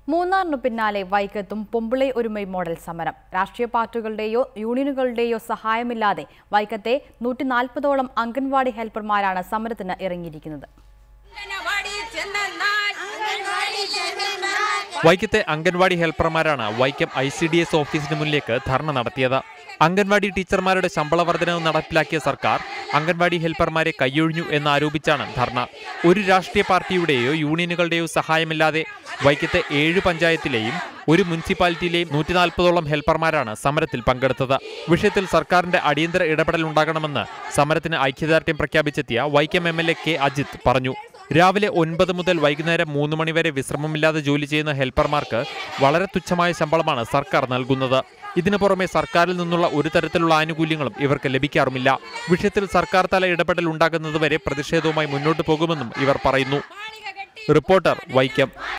മൂന്നാറിനു പിന്നാലെ വൈക്കത്തും പൊമ്പിളை ഒരുമൈ മോഡൽ സമരം രാഷ്ട്രീയ പാർട്ടികളുടെയോ യൂണിയനുകളുടെയോ സഹായമില്ലാതെ വൈക്കത്തെ നൂറ്റി നാൽപ്പതോളം അംഗൻവാടി ഹെൽപ്പർമാരാണ് സമരത്തിന് ഇറങ്ങിയിരിക്കുന്നത് അംഗനവാടി ചെന്നാൽ വൈക്കത്തെ അംഗൻവാടി ഹെൽപ്പർമാരാണ് Vaikom I C D S ഓഫീസിന് മുന്നിലേക്ക് ധർണ നടത്തിയത് അംഗൻവാടി ടീച്ചർമാരുടെ ശമ്പള വർധനവ് നടപ്പിലാക്കിയ സർക്കാർ അംഗൻവാടി ഹെൽപ്പർമാരെ കൈയൊഴിഞ്ഞു എന്നാരോപിച്ചാണ് ധർണ ഒരു രാഷ്ട്രീയ പാർട്ടിയുടെയോ യൂണിയനുകളുടെയോ സഹായമില്ലാതെ വൈക്കത്തെ ഏഴ് പഞ്ചായത്തിലെയും ഒരു മുനിസിപ്പാലിറ്റിയിലെയും നൂറ്റി നാൽപ്പതോളം ഹെൽപ്പർമാരാണ് സമരത്തിൽ പങ്കെടുത്തത് വിഷയത്തിൽ സർക്കാരിന്റെ അടിയന്തര ഇടപെടൽ ഉണ്ടാകണമെന്ന് സമരത്തിന് ഐക്യദാർഢ്യം പ്രഖ്യാപിച്ചെത്തിയ Vaikom M L A K Ajith പറഞ്ഞു രാവിലെ ഒൻപത് മുതൽ വൈകുന്നേരം മൂന്ന് മണിവരെ വിശ്രമമില്ലാതെ ജോലി ചെയ്യുന്ന ഹെൽപ്പർമാർക്ക് വളരെ തുച്ഛമായ ശമ്പളമാണ് സർക്കാർ നൽകുന്നത് ഇതിനു പുറമെ സർക്കാരിൽ നിന്നുള്ള ഒരു തരത്തിലുള്ള ആനുകൂല്യങ്ങളും ഇവർക്ക് ലഭിക്കാറുമില്ല വിഷയത്തിൽ സർക്കാർ തല ഇടപെടൽ ഉണ്ടാകുന്നതുവരെ പ്രതിഷേധവുമായി മുന്നോട്ട് പോകുമെന്നും ഇവർ പറയുന്നു റിപ്പോർട്ടർ വൈക്കം